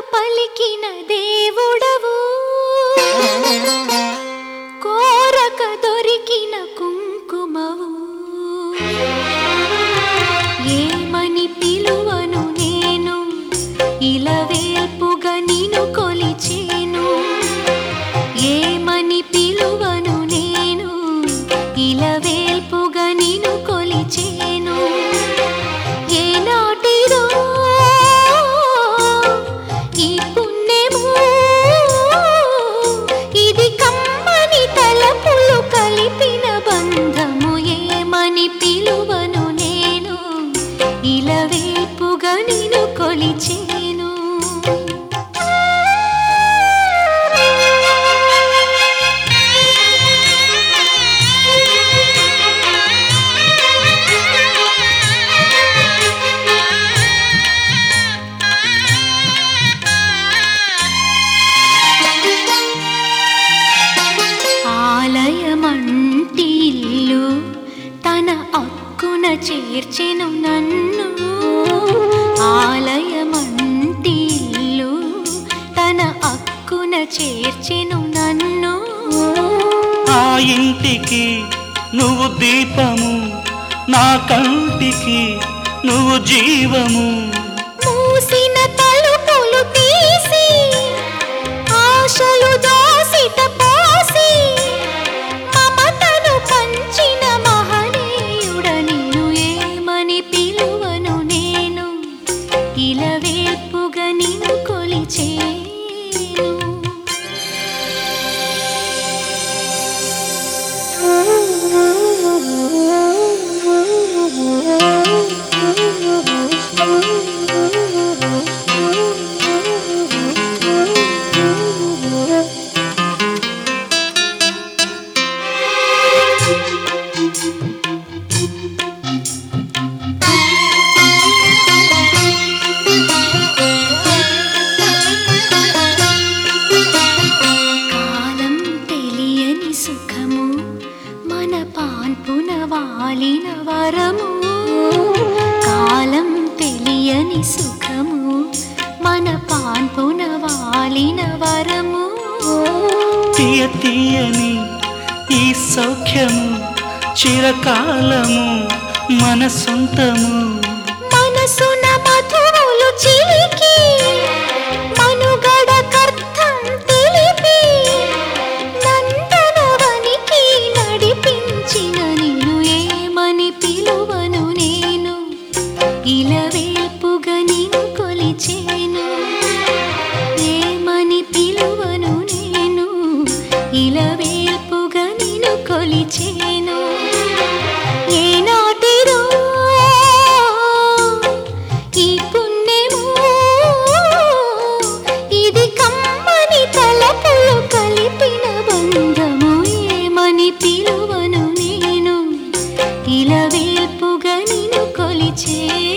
పలికిన దేవుడవు కోరక దొరికిన కుంకుమవు ఏమని పిలువను నేను ఇలవేల్పుగా నిన్ను కొలిచేను ఏమని పిలువను నేను ఇలవేల్పుగా నిన్ను కొలిచేను ఏనాటిదో ఈ పుణ్యము ఇది కమ్మని తలపులు కలిపిన బంధము ఏమని పిలువను నేను ఇలవేల్పుగా నిన్ను కొలిచేను ఆలయమంటి ఇల్లు తన అక్కున చేర్చెను నన్ను ఆలయమంటి ఇల్లు తన అక్కున చేర్చెను నన్ను ఆ ఇంటికి నువ్వు దీపము నా కంటికి నువ్వు జీవము మూసిన తలుపులు తీసి ఆశలు దోసిట పోసి మమతను పంచిన మహనీయుడ నిన్ను ఏమని పిలువను నేను ఇలవేల్పుగా నిన్ను కొలిచేను కాలం తెలియని సుఖము మన పాన్పున వాలిన వరము కాలం తెలియని సుఖము మన పాన్పున వాలిన వరము తీయ తీయని ఈ సౌఖ్యము చిరకాలము మన సొంతము మనసున మధువులు చిలికి మనుగడ కర్థం తెలిపి నందనవనికి నడిపించిన నిన్ను ఏమని పిలువను నేను ఇలవేల్పుగా నిన్ను కొలిచేను ఏమని పిలువను నేను ఇలవేల్పుగా నిన్ను కొలిచేను ఏనాటిదో ఈ పుణ్యము ఇది కమ్మని తలపులు కలిపిన బంధము ఏమని పిలువను నేను ఇలవేల్పుగా నిన్ను కొలిచే